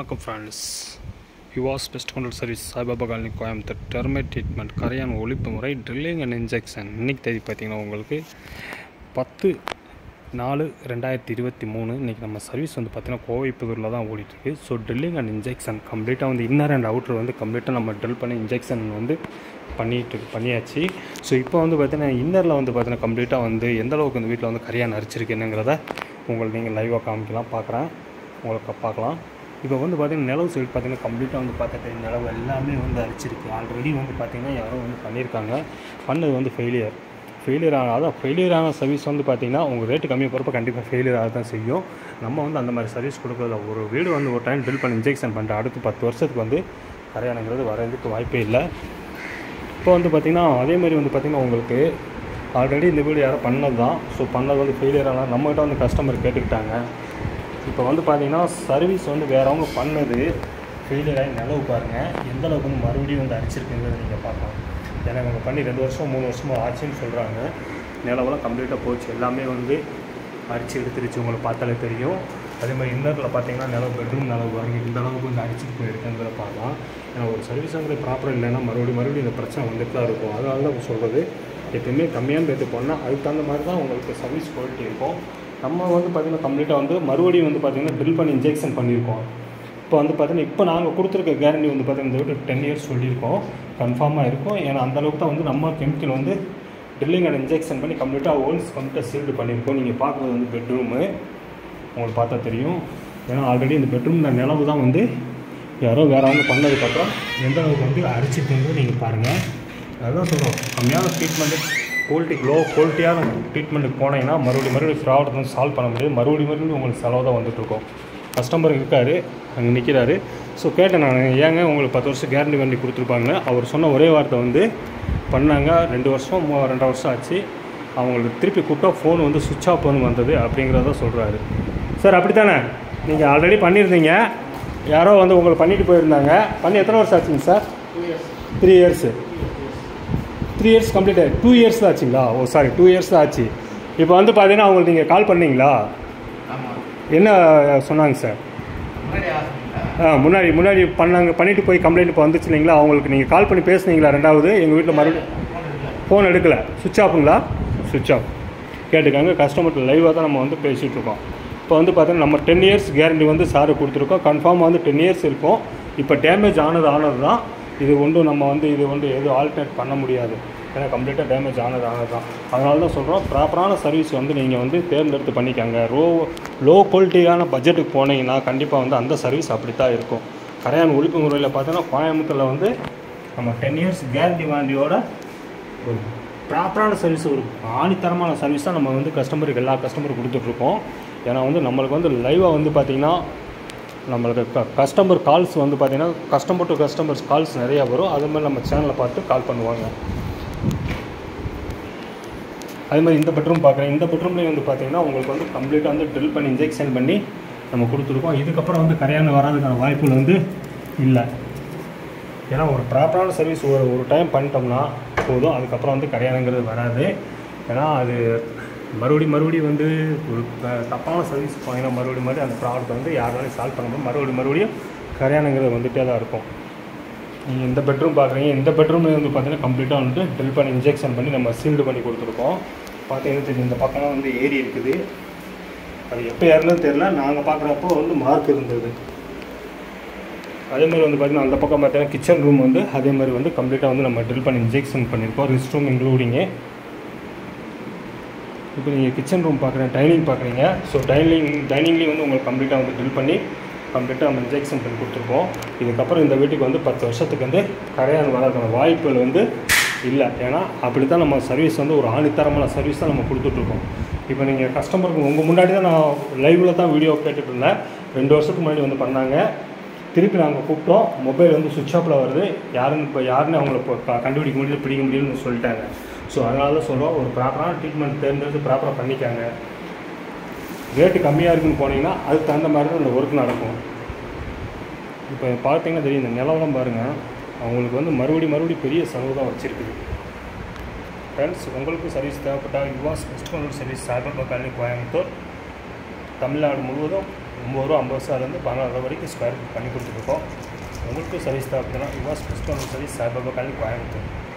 வணக்கம் friends Yuvas pest control service Saibaba colony Coimbatore termite treatment கரையான் ஒழிப்பு முறை ட்ரில்லிங் அண்ட் இன்ஜெக்ஷன் இன்னைக்கு தேதி பார்த்தீங்கன்னா உங்களுக்கு பத்து நாலு ரெண்டாயிரத்தி இருபத்தி மூணு இன்றைக்கி நம்ம சர்வீஸ் வந்து பார்த்திங்கன்னா கோவை புதூரில் தான் ஓடிட்டுருக்கு ஸோ ட்ரில்லிங் அண்ட் இன்ஜெக்ஷன் கம்ப்ளீட்டாக வந்து இன்னர் அண்ட் அவுட்ரு வந்து கம்ப்ளீட்டாக நம்ம ட்ரில் பண்ணி இன்ஜெக்ஷன் வந்து பண்ணிட்டு பண்ணியாச்சு ஸோ இப்போ வந்து பார்த்தீங்கன்னா இன்னரில் வந்து பார்த்தீங்கன்னா கம்ப்ளீட்டாக வந்து எந்த அளவுக்கு இந்த வீட்டில் வந்து கரையான் அரிச்சிருக்கு என்னங்கிறத உங்களுக்கு நீங்கள் லைவாக காமிக்கலாம் பார்க்குறேன் உங்களுக்கு பார்க்கலாம் இப்போ வந்து பார்த்தீங்கன்னா நிலவு சைடு பார்த்தீங்கன்னா கம்ப்ளீட்டாக வந்து பார்த்துட்டு நிலவு எல்லாமே வந்து அரிச்சிருக்கு ஆல்ரெடி வந்து பார்த்தீங்கன்னா யாரோ வந்து பண்ணியிருக்காங்க பண்ணது வந்து ஃபெயிலியர் ஃபெயிலியர் ஆன அதான் ஃபெயிலியர் ஆன சர்வீஸ் வந்து பார்த்தீங்கன்னா உங்கள் ரேட்டு கம்மியாக போகிறப்ப கண்டிப்பாக ஃபெயிலியர் ஆக தான் செய்யும் நம்ம வந்து அந்த மாதிரி சர்வீஸ் கொடுக்குறதுல ஒரு வீடு வந்து ஒரு டைம் ட்ரில் பண்ணி இன்ஜெக்ஷன் பண்ணிட்டு அடுத்து பத்து வருஷத்துக்கு வந்து கரையானங்கிறது வரதுக்கு வாய்ப்பே இல்லை இப்போ வந்து பார்த்திங்கன்னா அதே மாதிரி வந்து பார்த்திங்கன்னா உங்களுக்கு ஆல்ரெடி இந்த வீடு யாரோ பண்ணது தான் ஸோ பண்ணது வந்து ஃபெயிலியர் ஆனால் நம்மகிட்ட வந்து கஸ்டமர் கேட்டுக்கிட்டாங்க இப்போ வந்து பார்த்தீங்கன்னா சர்வீஸ் வந்து வேறவங்க பண்ணது ஃபெயிலியர் ஆகி நிலவு பாருங்கள் எந்த அளவுக்கு வந்து மறுபடியும் வந்து அடிச்சிருக்குங்கிறத நீங்கள் பார்க்கலாம் ஏன்னா இவங்க பண்ணி ரெண்டு வருஷம் மூணு வருஷமோ ஆச்சுன்னு சொல்கிறாங்க நிலவெல்லாம் கம்ப்ளீட்டாக போச்சு எல்லாமே வந்து அரிச்சு எடுத்துருச்சு உங்களுக்கு பார்த்தாலே தெரியும் அதே மாதிரி இன்னரில் பார்த்தீங்கன்னா நிலவு பெட்ரூம் நிலவு பாருங்க இந்த அளவுக்கு வந்து அடிச்சுட்டு போயிருக்குங்கிறத பார்க்கலாம் ஏன்னா ஒரு சர்வீஸுங்கிறது ப்ராப்பராக இல்லைன்னா மறுபடியும் மறுபடியும் இந்த பிரச்சனை வந்துட்டு தான் இருக்கும் அதனால தான் சொல்கிறது எப்பயுமே கம்மியான ரேட்டு போனால் அதுக்கு தகுந்த மாதிரி தான் உங்களுக்கு சர்வீஸ் குவாலிட்டி இருக்கும் நம்ம வந்து பார்த்திங்கன்னா கம்ப்ளீட்டாக வந்து மறுபடியும் வந்து பார்த்திங்கன்னா ட்ரில் பண்ணி இன்ஜெக்ஷன் பண்ணியிருக்கோம் இப்போ வந்து பார்த்தீங்கன்னா இப்போ நாங்கள் கொடுத்துருக்க கேரண்டி வந்து பார்த்தீங்கன்னா இந்த வீட்டு டென் இயர்ஸ் சொல்லியிருக்கோம் கன்ஃபார்மாக இருக்கும் ஏன்னா அந்தளவுக்கு தான் வந்து நம்ம கெமிக்கல் வந்து ட்ரில்லிங் அண்ட் இன்ஜெக்ஷன் பண்ணி கம்ப்ளீட்டாக ஹோல்ஸ் கம்ப்ளீட்டாக சீல்டு பண்ணியிருக்கோம் நீங்கள் பார்க்குறது வந்து பெட்ரூமு உங்களுக்கு பார்த்தா தெரியும் ஏன்னா ஆல்ரெடி இந்த பெட்ரூம் நிலவு தான் வந்து யாரோ வேறவங்க பண்ணதுக்கப்புறம் எந்த அளவுக்கு வந்து அரிச்சிட்டுங்கிறது நீங்கள் பாருங்கள் அதுதான் சொல்கிறோம் கம்மியான ட்ரீட்மெண்ட்டு குவாலிட்டி லோ குவாலிட்டியான ட்ரீட்மெண்ட்டுக்கு போனீங்கன்னா மறுபடியும் மறுபடியும் ஃப்ராட் வந்து சால்வ் பண்ண முடியாது மறுபடியும் மறுபடியும் உங்களுக்கு செலவு தான் வந்துட்டுருக்கோம் கஸ்டமர் இருக்கார் அங்கே நிற்கிறாரு ஸோ கேட்டேன் நான் ஏங்க உங்களுக்கு பத்து வருஷம் கேரண்டி வண்டி கொடுத்துருப்பாங்க அவர் சொன்ன ஒரே வார்த்தை வந்து பண்ணாங்க ரெண்டு வருஷம் மூ ரெண்டரை வருஷம் ஆச்சு அவங்களுக்கு திருப்பி கூப்பிட்டா ஃபோன் வந்து சுவிட்ச் ஆஃப் வந்து வந்தது அப்படிங்கிறத சொல்கிறாரு சார் அப்படி தானே நீங்கள் ஆல்ரெடி பண்ணியிருந்தீங்க யாரோ வந்து உங்களுக்கு பண்ணிட்டு போயிருந்தாங்க பண்ணி எத்தனை வருஷம் ஆச்சுங்க sir three years three years complete ஆகி டூ இயர்ஸ் தான் ஆச்சுங்களா ஓ சாரி டூ இயர்ஸ் தான் ஆச்சு இப்போ வந்து பார்த்தீங்கன்னா அவங்களுக்கு நீங்கள் கால் பண்ணீங்களா என்ன சொன்னாங்க சார் ஆ முன்னாடி முன்னாடி பண்ணாங்க பண்ணிட்டு போய் கம்ப்ளைண்ட் இப்போ வந்துச்சு இல்லைங்களா அவங்களுக்கு நீங்கள் கால் பண்ணி பேசுனீங்களா ரெண்டாவது எங்கள் வீட்டில் மறுபடியும் ஃபோன் எடுக்கலை சுவிட்ச் ஆஃபுங்களா சுவிட்ச் ஆஃப் கேட்டுக்காங்க கஸ்டமர்கிட்ட லைவாக தான் நம்ம வந்து பேசிகிட்டு இருக்கோம் இப்போ வந்து பார்த்தீங்கன்னா நம்ம டென் இயர்ஸ் கேரண்டி வந்து சாரு கொடுத்துருக்கோம் கன்ஃபார்மாக வந்து டென் இயர்ஸ் இருக்கும் இப்போ டேமேஜ் ஆனது ஆனது தான் இது ஒன்றும் நம்ம வந்து இது வந்து எதுவும் ஆல்டர்னேட் பண்ண முடியாது ஏன்னா கம்ப்ளீட்டாக டேமேஜ் ஆனது ஆனது தான் அதனால தான் சொல்கிறோம் ப்ராப்பரான சர்வீஸ் வந்து நீங்கள் வந்து தேர்ந்தெடுத்து பண்ணிக்கோங்க ரோ லோ குவாலிட்டியான பட்ஜெட்டுக்கு போனீங்கன்னா கண்டிப்பாக வந்து அந்த சர்வீஸ் அப்படி தான் இருக்கும் கரையான் ஒழிப்பு முறையில் பார்த்தோன்னா கோயம்புத்தூரில் வந்து நம்ம டென் இயர்ஸ் கேரண்டி வாண்டியோட ஒரு ப்ராப்பரான சர்வீஸ் ஒரு ஆணித்தரமான சர்வீஸ் தான் நம்ம வந்து கஸ்டமருக்கு எல்லா கஸ்டமருக்கு கொடுத்துட்ருக்கோம் ஏன்னா வந்து நம்மளுக்கு வந்து லைவாக வந்து பார்த்திங்கன்னா நம்மளுக்கு க கஸ்டமர் கால்ஸ் வந்து பார்த்திங்கன்னா கஸ்டமர் டு கஸ்டமர்ஸ் கால்ஸ் நிறையா வரும் அது மாதிரி நம்ம சேனலை பார்த்து கால் பண்ணுவாங்க அதே மாதிரி இந்த பெட்ரூம் பார்க்குறேன் இந்த பெட்ரூம்லேயும் வந்து பார்த்தீங்கன்னா உங்களுக்கு வந்து கம்ப்ளீட்டாக வந்து ட்ரில் பண்ணி இன்ஜெக்ஷன் பண்ணி நம்ம கொடுத்துருக்கோம் இதுக்கப்புறம் வந்து கரையான வராதுக்கான வாய்ப்புகள் வந்து இல்லை ஏன்னா ஒரு ப்ராப்பரான சர்வீஸ் ஒரு ஒரு டைம் பண்ணிட்டோம்னா போதும் அதுக்கப்புறம் வந்து கரையானங்கிறது வராது ஏன்னா அது மறுபடியும் மறுபடியும் வந்து ஒரு த- தப்பான சர்வீஸ் போனீங்கன்னா மறுபடியும் மறுபடியும் அந்த ப்ராப்ளத்தை வந்து யாராலையும் சால்வ் பண்ண முடியும் மறுபடியும் மறுபடியும் கரையானங்கிறது வந்துகிட்டே தான் இருக்கும் நீங்கள் இந்த பெட்ரூம் பார்க்குறீங்க இந்த பெட்ரூம்ல வந்து பார்த்தீங்கன்னா கம்ப்ளீட்டாக வந்துட்டு ட்ரில் பண்ணி இன்ஜெக்ஷன் பண்ணி நம்ம சீல்டு பண்ணி கொடுத்துருக்கோம் பார்த்தீங்கன்னா தெரியும் இந்த பக்கம்லாம் வந்து ஏரி இருக்குது அது எப்போ ஏறினது தெரில நாங்கள் பார்க்குறப்போ வந்து மார்க் இருந்தது அதே மாதிரி வந்து பார்த்தீங்கன்னா அந்த பக்கம் பார்த்தீங்கன்னா கிச்சன் ரூம் வந்து அதே மாதிரி வந்து கம்ப்ளீட்டாக வந்து நம்ம ட்ரில் பண்ணி இன்ஜெக்ஷன் பண்ணியிருக்கோம் ரெஸ்ட் ரூம் இன்க்ளூடிங்கு இப்போ நீங்கள் கிச்சன் ரூம் பார்க்குறேன் டைனிங் பார்க்குறீங்க ஸோ டைனிங் டைனிங்லேயும் வந்து உங்களுக்கு கம்ப்ளீட்டாக வந்து ட்ரில் பண்ணி கம்ப்ளீட்டாக நம்ம இன்ஜெக்ஷன் பண்ணி கொடுத்துருக்கோம் இதுக்கப்புறம் இந்த வீட்டுக்கு வந்து பத்து வருஷத்துக்கு வந்து கரையான் வராதுக்கான வாய்ப்புகள் வந்து இல்லை ஏன்னா அப்படி தான் நம்ம சர்வீஸ் வந்து ஒரு ஆணித்தரமான சர்வீஸ் தான் நம்ம கொடுத்துட்ருக்கோம் இப்போ நீங்கள் கஸ்டமருக்கு உங்கள் முன்னாடி தான் நான் லைவில் தான் வீடியோ கேட்டுட்டு இருந்தேன் ரெண்டு வருஷத்துக்கு முன்னாடி வந்து பண்ணாங்க திருப்பி நாங்கள் கூப்பிட்டோம் மொபைல் வந்து சுவிட்ச் ஆஃபில் வருது யாருன்னு இப்போ யாருன்னு அவங்கள இப்போ க- கண்டுபிடிக்க முடியல பிடிக்க முடியலன்னு சொல்லிட்டாங்க ஸோ அதனால தான் சொல்கிறோம் ஒரு ப்ராப்பரான ட்ரீட்மெண்ட் தேர்ந்தெடுத்து ப்ராப்பராக பண்ணிக்காங்க ரேட்டு கம்மியாக இருக்குன்னு போனீங்கன்னா அதுக்கு தகுந்த மாதிரி தான் இந்த ஒர்க் நடக்கும் இப்போ பார்த்தீங்கன்னா தெரியும் இந்த நிலவரம் பாருங்கள் அவங்களுக்கு வந்து மறுபடியும் மறுபடியும் பெரிய செலவு தான் வச்சுருக்குது ஃப்ரெண்ட்ஸ் உங்களுக்கு சர்வீஸ் தேவைப்பட்டால் Yuvas pest service Saibaba colony Coimbatore Tamil Nadu முழுவதும் ஒம்பது ரூபா ஐம்பது பைசாலேருந்து பதினாறு ரூபா வரைக்கும் ஸ்கொயர் ஃபீட் பண்ணி கொடுத்துருக்கோம் உங்களுக்கும் சர்வீஸ் தேவைப்படுதுன்னா Yuvas pest one service Saibaba colony Coimbatore